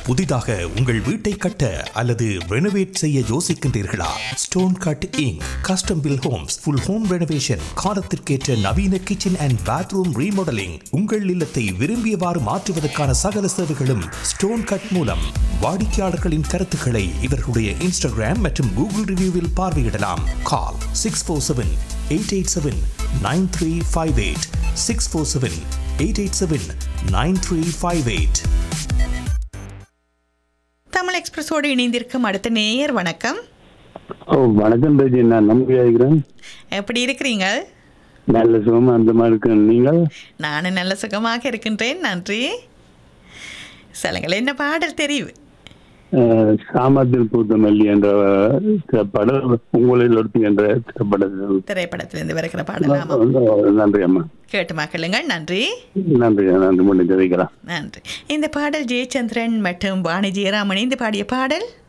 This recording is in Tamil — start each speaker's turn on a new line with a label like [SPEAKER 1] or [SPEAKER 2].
[SPEAKER 1] புதிதாக உங்கள் வீட்டை கட்ட அல்லது ரெனோவேட் செய்ய யோசிக்கின்றீர்களா stone cutting custom build homes full home renovation காலத்திற்கேற்ற நவீன கிச்சன் அண்ட் பாத்ரூம் ரீமாடலிங் உங்கள் இல்லத்தை விரும்பியவாறு மாற்றுவதற்கான சகல சேவைகளும் ஸ்டோன் கட் மூலம் வாடிக்கையாளர்களின் கருத்துக்களை இவர்களுடைய இன்ஸ்டாகிராம் மற்றும் கூகுள் ரிவ்யூவில் பார்வையிடலாம் call six four seven eight eight seven nine three five eight six four seven eight eight seven nine three five eight
[SPEAKER 2] Tamil எக்ஸ்பிரஸோடு இணைந்திருக்கும் அடுத்த நேயர் வணக்கம்
[SPEAKER 3] ஓ வணக்கம் பேஜி நான் நம்பிக்கை இருக்கிறேன்
[SPEAKER 2] எப்படி இருக்கிறீங்க
[SPEAKER 3] நல்ல சுகமா அந்த மாதிரி இருக்கேன் நீங்கள்
[SPEAKER 2] நானும் நல்ல சுகமாக இருக்கின்றேன் நன்றி சொல்லுங்கள் என்ன பாடல் தெரியும்
[SPEAKER 3] அஹ், சாமத்தில் பூத்த மல்லி என்ற திரைப்படம் உங்களில் ஒருத்தி என்ற திரைப்படத்தில்
[SPEAKER 2] திரைப்படத்திலிருந்து வருகிற பாடலாமா
[SPEAKER 3] நன்றி அம்மா
[SPEAKER 2] கேட்டு மக்களுங்கள் நன்றி
[SPEAKER 3] நன்றி நன்றி முடிஞ்சு வைக்கலாம்
[SPEAKER 2] நன்றி இந்த பாடல் ஜெயச்சந்திரன் மற்றும் வாணி ஜெயராமன் இந்த பாடிய பாடல்